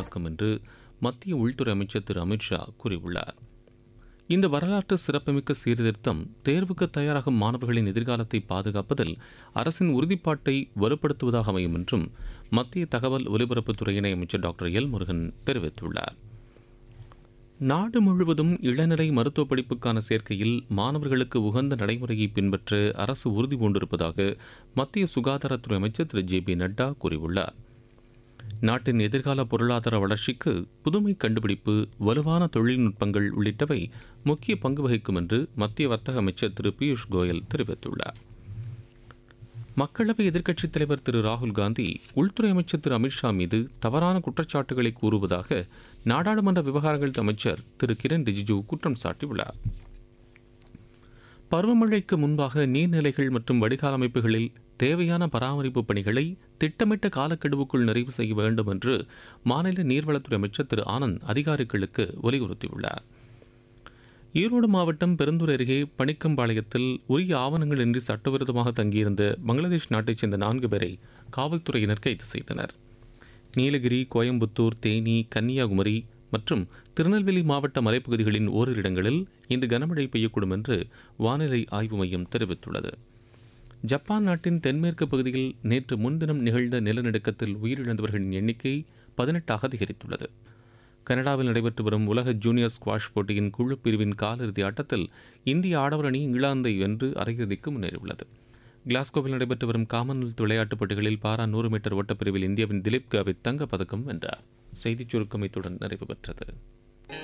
பாதுகாக்கும் என்று மத்திய உள்துறை அமைச்சர் திரு அமித்ஷா கூறியுள்ளார் இந்த வரலாற்று சிறப்புமிக்க சீர்திருத்தம் தேர்வுக்கு தயாராகும் மாணவர்களின் எதிர்காலத்தை பாதுகாப்பதில் அரசின் உறுதிப்பாட்டை வலுப்படுத்துவதாக அமையும் என்றும் மத்திய தகவல் ஒலிபரப்புத்துறை இணை அமைச்சர் டாக்டர் எல் முருகன் தெரிவித்துள்ளார் நாடு முழுவதும் இளநிலை மருத்துவ படிப்புக்கான சேர்க்கையில் மாணவர்களுக்கு உகந்த நடைமுறையை பின்பற்ற அரசு உறுதி பூண்டிருப்பதாக மத்திய சுகாதாரத்துறை அமைச்சர் திரு ஜே பி நட்டா கூறியுள்ளார் நாட்டின் எதிர்கால பொருளாதார வளர்ச்சிக்கு புதுமை கண்டுபிடிப்பு வலுவான தொழில்நுட்பங்கள் உள்ளிட்டவை முக்கிய பங்கு வகிக்கும் என்று மத்திய வர்த்தக அமைச்சர் திரு பியூஷ் கோயல் தெரிவித்துள்ளார் மக்களவை எதிர்க்கட்சித் தலைவர் திரு ராகுல் காந்தி உள்துறை அமைச்சர் திரு அமித்ஷா மீது தவறான குற்றச்சாட்டுகளை கூறுவதாக நாடாளுமன்ற விவகாரங்கள் அமைச்சர் திரு கிரண் ரிஜிஜூ குற்றம் சாட்டியுள்ளார் பருவமழைக்கு முன்பாக நீர்நிலைகள் மற்றும் வடிகால் அமைப்புகளில் தேவையான பராமரிப்பு பணிகளை திட்டமிட்ட காலக்கெடுவுக்குள் நிறைவு செய்ய வேண்டும் என்று மாநில நீர்வளத்துறை அமைச்சர் திரு ஆனந்த் அதிகாரிகளுக்கு வலியுறுத்தியுள்ளார் ஈரோடு மாவட்டம் பெருந்தூர் அருகே பணிக்கம்பாளையத்தில் உரிய ஆவணங்கள் இன்றி சட்டவிரோதமாக தங்கியிருந்த பங்களாதேஷ் நாட்டைச் சேர்ந்த நான்கு பேரை காவல்துறையினர் கைது செய்தனர் நீலகிரி கோயம்புத்தூர் தேனி கன்னியாகுமரி மற்றும் திருநெல்வேலி மாவட்ட மலைப்பகுதிகளின் ஓரிரு இடங்களில் இன்று கனமழை பெய்யக்கூடும் என்று வானிலை ஆய்வு மையம் தெரிவித்துள்ளது ஜப்பான் நாட்டின் தென்மேற்கு பகுதியில் நேற்று முன்தினம் நிகழ்ந்த நிலநடுக்கத்தில் உயிரிழந்தவர்களின் எண்ணிக்கை பதினெட்டாக அதிகரித்துள்ளது கனடாவில் நடைபெற்று வரும் உலக ஜூனியர் ஸ்குவாஷ் போட்டியின் குழு பிரிவின் காலிறுதி ஆட்டத்தில் இந்திய ஆடவர் அணி இங்கிலாந்தை வென்று அரையிறுதிக்கு முன்னேறியுள்ளது கிளாஸ்கோவில் நடைபெற்று வரும் காமன்வெல்த் விளையாட்டுப் போட்டிகளில் பாரா நூறு மீட்டர் ஓட்டப்பிரிவில் இந்தியாவின் திலீப் காவித் தங்கப்பதக்கம் வென்றார் செய்திச் சுருக்கம் இத்துடன் நிறைவு பெற்றது